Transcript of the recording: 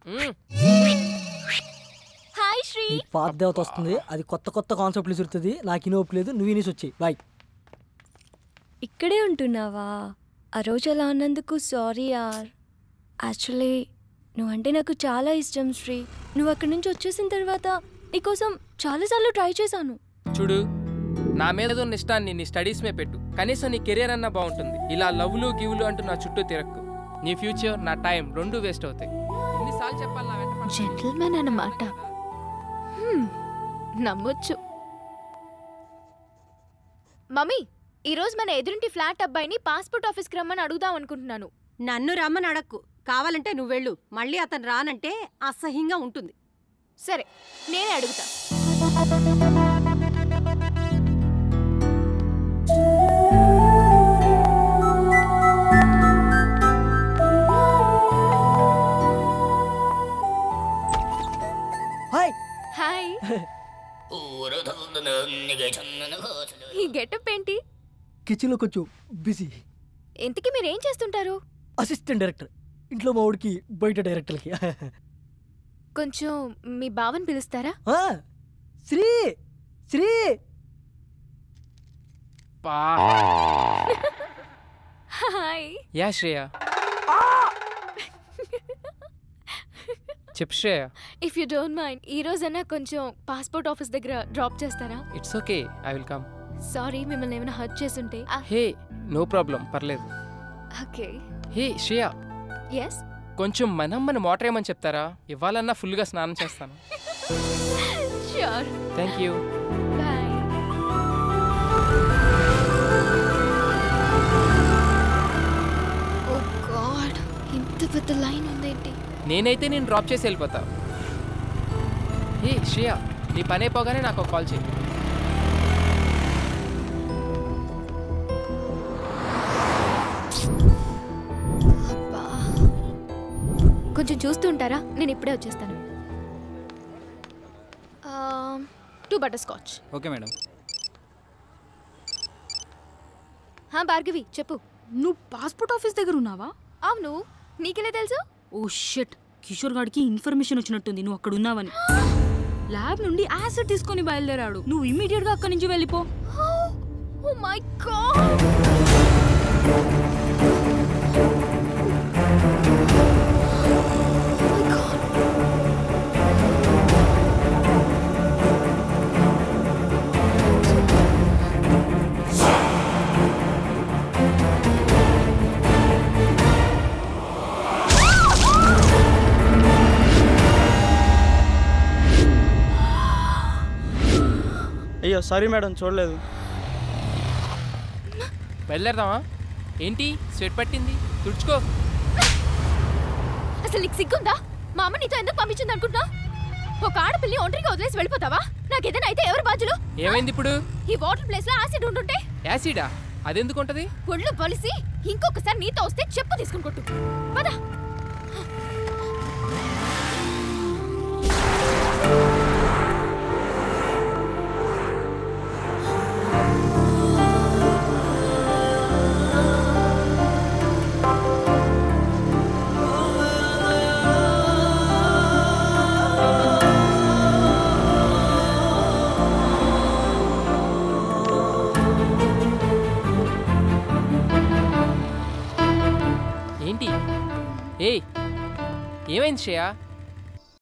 మ్మ్. Hi Shri నీ పాత దేవత వస్తుంది అది కొత్త కొత్త కాన్సెప్ట్లు చూస్తుంది నాకు ఇనోపు లేదు నువ్వు ఇనేసి వచ్చాయి బాయ్ ఇక్కడే ఉంటున్నావా ఆ రోజు అలా అన్నందుకు సారీ యార్ యాక్చువల్లీ నువ్వంటే నాకు చాలా ఇష్టం శ్రీ నువ్వు అక్కడి నుంచి వచ్చేసిన తర్వాత నీకోసం చాలాసార్లు ట్రై చేశాను చూడు నా మీద ఉన్న ఇష్టాన్ని నీ స్టడీస్ మీద పెట్టు కనీసం నీ కెరియర్ అన్నా బాగుంటుంది ఇలా లవ్లు గివ్లు అంటూ నా చుట్టూ తిరక్కు నీ ఫ్యూచర్ నా టైం రెండు వేస్ట్ అవుతాయి ఎన్నిసార్లు చెప్పాలి నా వెంట పడకు? జెంటిల్మెన్ అన్నమాట హ్మ్, నమ్మొచ్చు మమ్మీ ఈరోజు మన ఎదురింటి ఫ్లాట్ అబ్బాయిని పాస్పోర్ట్ ఆఫీస్కి రమ్మని అడుగుదాం అనుకుంటున్నాను నన్ను రమ్మని అడక్కు కావాలంటే నువ్వు వెళ్ళు మళ్ళీ అతను రానంటే అసహ్యంగా ఉంటుంది సరే నేనే అడుగుతా హాయ్ హాయ్ ఈ గెటప్ ఏంటి కిచెన్లో కొంచెం బిజీ ఇంతకీ మీరు ఏం చేస్తుంటారు అసిస్టెంట్ డైరెక్టర్ ఇంట్లో మా ఊడికి బయట డైరెక్టర్కి కొంచెం మీ బావని పిలుస్తారా ఆ, శ్రీ శ్రీ పా హాయ్ యా శ్రేయ చెప్పు Shreya if you don't mind ఈ రోజైనా కొంచెం పాస్పోర్ట్ ఆఫీస్ దగ్గర డ్రాప్ చేస్తారా it's okay I will come sorry మిమ్మల్ని ఏమైనా హర్ట్ చేసుంటే హే నో ప్రాబ్లం పర్లేదు ఓకే హే శ్రేయ ఎస్ కొంచెం మనం మన మోటర్ ఏమని చెప్తారా ఇవ్వాలన్నా ఫుల్గా స్నానం చేస్తాను sure thank you bye oh god ఇంత పెద్ద లైన్ ఉందేంటి నేనైతే నేను డ్రాప్ చేసి వెళ్ళిపోతా హే శ్రేయ నీ పని అయిపోగానే నాకు కాల్ చేయి అబ్బా కొంచెం చూస్తూ ఉంటారా నేను ఇప్పుడే వచ్చేస్తాను two butterscotch okay madam హా భార్గవి చెప్పు నువ్వు పాస్పోర్ట్ ఆఫీస్ దగ్గర ఉన్నావా అవును నీకెలా తెలుసు ఓ షిట్ కిషోర్ గాడికి ఇన్ఫర్మేషన్ వచ్చినట్టుంది నువ్వు అక్కడ ఉన్నావని ల్యాబ్ నుండి యాసిడ్ తీసుకొని బయలుదేరాడు నువ్వు ఇమీడియట్ గా అక్కడి నుంచి వెళ్ళిపో ఓ మై గాడ్ అయ్యో సారీ మేడం చూడలేదు బయలుదేరదామా ఏంటి స్వెట్ పట్టింది తుడుచుకో అసలు నీకు సిగ్గుందా మా అమ్మ నీతో ఎందుకు పంపించింది అనుకుంటున్నా ఒక ఆడపిల్లి ఒంటరిగా వదిలేసి వెళ్ళిపోతావా నాకు ఏదైనా అయితే ఎవరు బాధ్యులు ఏమైంది ఇప్పుడు ఈ వాటర్ ప్లేస్ లో యాసిడ్ ఉంటుంటే యాసిడా అదెందుకు ఉంటది ఒళ్ళు బలిసి ఇంకొకసారి నీతో వస్తే చెప్పు తీసుకుని కొట్టు పద ఏంటి ఏయ్ ఏమైంది శ్రేయ